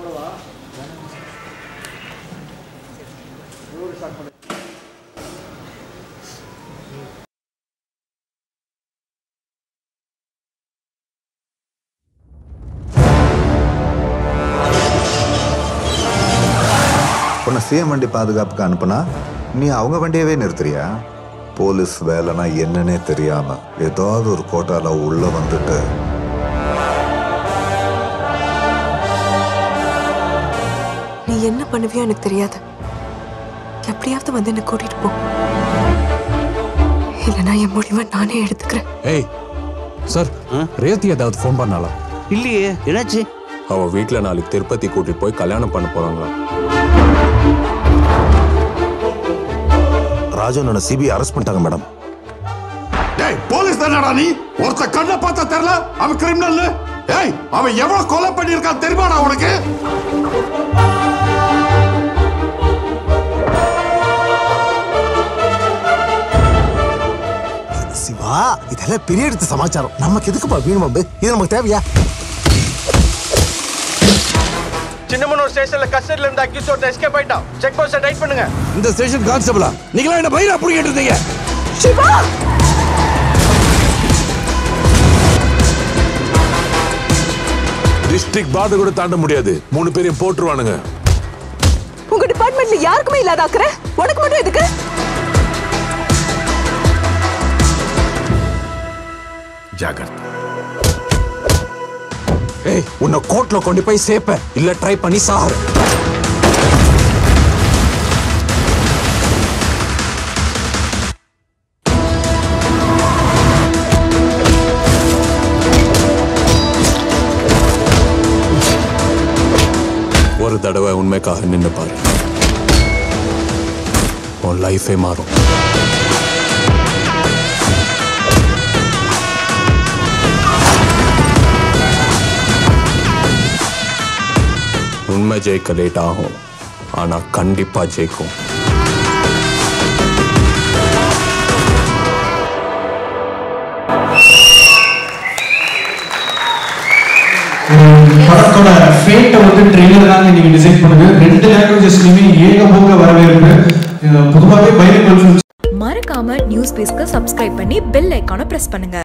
உன்னை சிஎம் வண்டி பாதுகாப்புக்கு அனுப்புனா நீ அவங்க வண்டியவே நிறுத்துறியா போலீஸ் வேலைனா என்னன்னே தெரியாம ஏதாவது ஒரு கோட்டால உள்ள வந்துட்டு நீ என்ன பண்ணுவியோ எனக்கு தெரியாது எப்படியாவது வந்து என்ன கூட்டிட்டு போ இல்லைன்னா என் முடிவை நானே எடுத்துக்கிறேன் ஏய் சார் ரேவதி ஏதாவது ஃபோன் பண்ணாளா இல்லையே என்னாச்சு அவ வீட்ல நாளைக்கு திருப்பதி கூட்டிட்டு போய் கல்யாணம் பண்ண போறாங்களா ராஜனோட சிபிஐ அரெஸ்ட் பண்ணிட்டாங்க மேடம் டேய் போலீஸ் தானடா நீ ஒருத்த கண்ணை பார்த்தா தெரியல அவன் கிரிமினல் ஏய் அவன் எவ்வளவு கொலை பண்ணியிருக்கான் தெரியுமாடா உனக்கு சிவா இதெல்லாம் பெரிய எடுத்த சமாச்சாரம் நமக்கு எதுக்குப்பா வீண் பம்பு இது நமக்கு தேவையா சின்னமனூர் ஸ்டேஷன்ல கஸ்டடியில இருந்த அக்யூஸ் ஒருத்தர் எஸ்கேப் ஆயிட்டான் செக் போஸ்ட் டைட் பண்ணுங்க இந்த ஸ்டேஷன் கான்ஸ்டபிளா நீங்களா என்ன பயிரா புடிங்கிட்டு இருந்தீங்க சிவா டிஸ்ட்ரிக்ட் பார்டர் கூட தாண்ட முடியாது மூணு பேரையும் போட்டுருவானுங்க உங்க டிபார்ட்மெண்ட்ல யாருக்குமே இல்லாத அக்கறை உனக்கு மட்டும் எதுக்கு ஜாகிரதை ஏய் உன்னை கோர்ட்ல கொண்டு போய் சேர்ப்பேன் இல்ல ட்ரை பண்ணி சாகுற ஒரு தடவை உண்மைக்காக நின்னு பாரு உன் லைஃபே மாறும் உண்மை ஜெயிக்க லேட் ஆகும் ஆனா கண்டிப்பா ஜெயிக்கும் படத்தோட ஃபேட்டை வந்து ட்ரெய்லர் தாங்க இன்னைக்கு டிசைன் பண்ணுது ரெண்டு லாங்குவேஜஸ்லயுமே ஏகபோக வரவேற்பு அஹ் பொதுவாகவே பைலிங்குவல் மறக்காம நியூஸ் பேஸ்க்கு சப்ஸ்கிரைப் பண்ணி பெல் ஐக்கானை பிரஸ் பண்ணுங்க